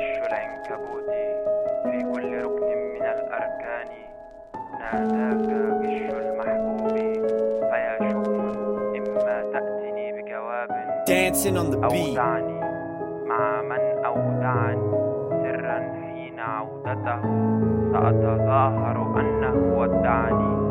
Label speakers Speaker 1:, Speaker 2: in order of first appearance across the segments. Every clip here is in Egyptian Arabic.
Speaker 1: غش العنكبوت في كل ركن من الأركان ناداك غش المحبوب فيا شؤم إما تأتني بجواب
Speaker 2: Dancing on the
Speaker 1: أو
Speaker 2: beat.
Speaker 1: دعني مع من أودعني سرا حين عودته سأتظاهر أنه ودعني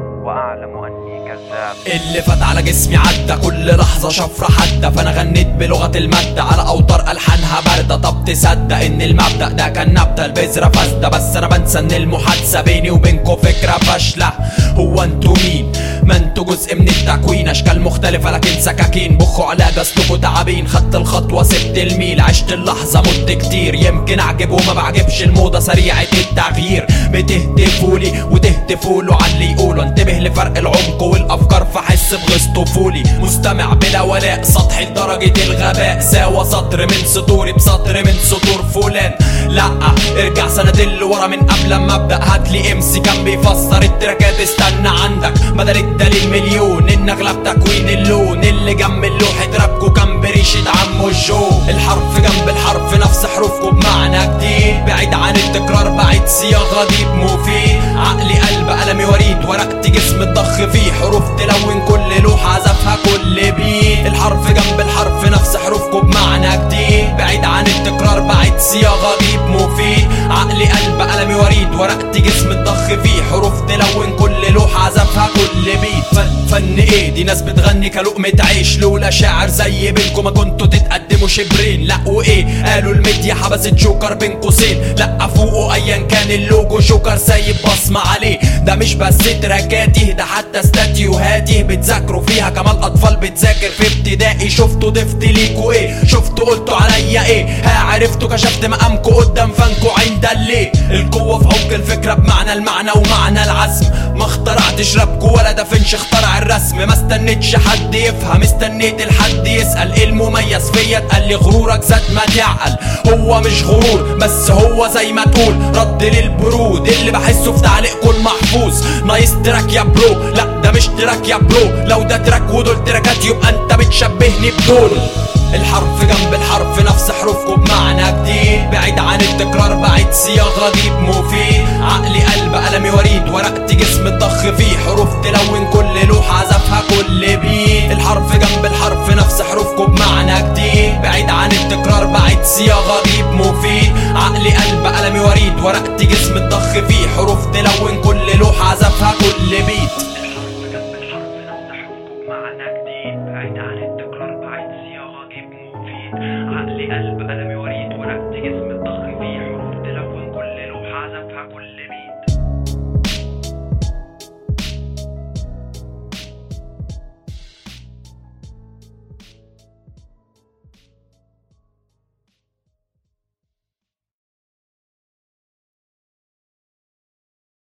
Speaker 1: وأعلم أني كذاب
Speaker 3: اللي فات على جسمي عدى كل لحظة شفرة حادة فأنا غنيت بلغة المادة على أوتار ألحانها باردة طب تصدق إن المبدأ ده كان نبتة البذرة فاسدة بس أنا بنسى إن المحادثة بيني وبينكوا فكرة فاشلة هو انتوا مين؟ ما انتوا جزء من التكوين أشكال مختلفة لكن سكاكين بخوا علاج أصلكوا تعابين خدت الخطوة سبت الميل عشت اللحظة مت كتير يمكن أعجب وما بعجبش الموضة سريعة التغيير بتهتفولي وتهتفولوا على اللي يقولوا انتبه لفرق العمق والافكار فحس بغيظ طفولي مستمع بلا ولاء سطحي لدرجة الغباء ساوى سطر من سطوري بسطر من سطور فلان لا ارجع سنتين لورا من قبل ما ابدا هاتلي امسي كان بيفسر التراكات استنى عندك بدل الدليل مليون ان اغلب تكوين اللون اللي جنب لوحة رابكو كان بريشة عمو الجو الحرف جنب الحرف نفس حروفكو بمعنى جديد بعيد عن التكرار بعيد صياغة دي مفيد عقلي قلب قلمي وريد ورقتي جسم الضخ فيه حروف تلون كل لوحة عزفها كل بيت الحرف جنب الحرف نفس حروفكو بمعنى جديد بعيد عن التكرار بعيد صياغة دي مفيد عقلي قلب قلمي وريد ورقتي جسم الضخ فيه حروف تلون كل لوحة عزفها كل بيت فن فن ايه دي ناس بتغني كلقمة عيش لولا شاعر زي بينكم ما كنتوا تتقدموا شبرين لا وايه قالوا الميديا حبست جوكر بين قوسين لا فوقه ايا كان اللوجو جوكر سايب بصمة عليه ده مش بس تراكاتي ده حتى استاتيوهاتي بتذاكروا فيها كمان اطفال بتذاكر في ابتدائي شفتوا ضفت ليكوا ايه شفتوا قلتوا عليا ايه ها عرفتوا كشفت مقامكوا قدام فانكوا عند الليه القوة في عمق الفكرة بمعنى المعنى ومعنى العزم ما اخترعتش رابكو ولا دا فينش اخترع الرسم ما استنيتش حد يفهم استنيت الحد يسأل ايه المميز فيا اتقال لي غرورك زاد ما تعقل هو مش غرور بس هو زي ما تقول رد للبرود اللي بحسه في تعليقكم المحفوظ نايس تراك يا برو لا ده مش تراك يا برو لو ده تراك ودول تراكات يبقى انت بتشبهني بدول الحرف جنب الحرف نفس حروفكم بمعنى جديد بعيد عن التكرار بعيد صياغة جيب مفيد عقلي قلب قلمي وريد ورقتي جسم الضخ فيه حروف تلون كل لوحة عزفها كل بيت الحرف جنب الحرف نفس حروفكم بمعنى جديد بعيد عن التكرار بعيد صياغة جيب مفيد عقلي قلب قلمي وريد ورقتي جسم الضخ فيه حروف تلون كل لوحة عزفها كل بيت الحرف جنب الحرف نفس حروفكم بمعنى جديد بعيد عن التكرار بعيد صياغة جيب مفيد عقلي قلب قلمي وريد ورقتي جسم الضخ فيه حروف تلون كل لوحة عزفها كل بيت